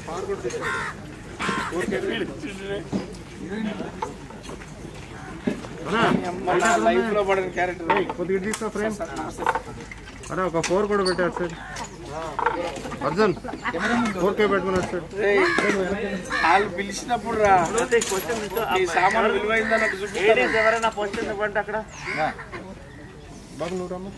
life లో పడిన character కొద్దిగా తీసుకో ఫ్రేమ్ అరే ఒక ఫోర్ కూడా పెట్టారు సార్ అర్జున్ ఫోర్ కే పెట్టుకుని వచ్చాడు వాళ్ళు పిలిచినప్పుడు రా ఈ సామాన్ విలువైందని నాకు చూపిస్తాను ఎవరైనా పోస్ట్ ఎందుకంటే అక్కడ బాబు నువ్వు రమ్మ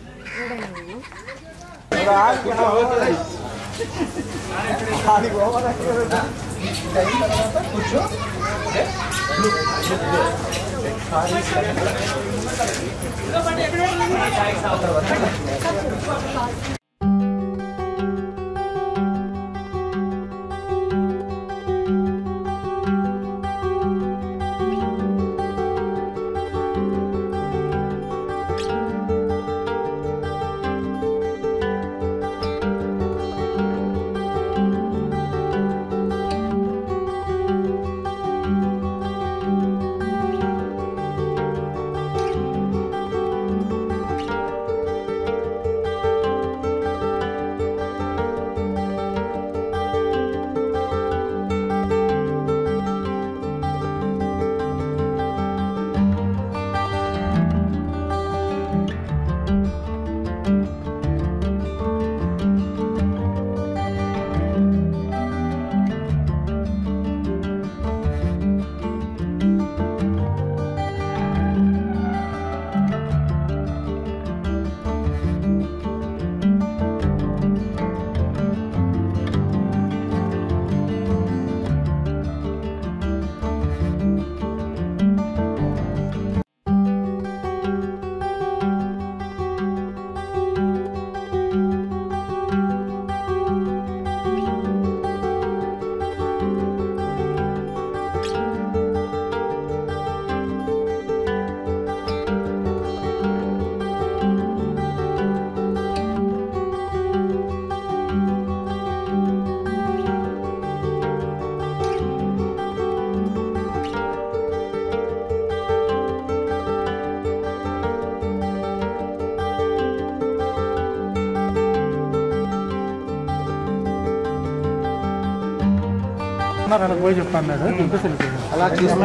అలా పోయి చెప్పాను చెప్పేసి వెళ్ళిపోయింది అలా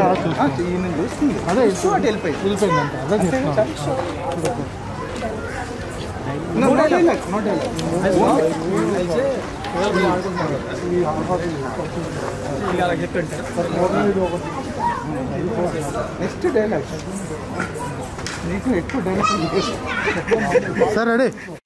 చూస్తుంది అదే వెళ్ళిపోయి వెళ్ళిపోయిందంట అదే చెప్తున్నాను నెక్స్ట్ డైలాగ్ నీకు ఎక్కువ డైలాగ్ సార్ రెడీ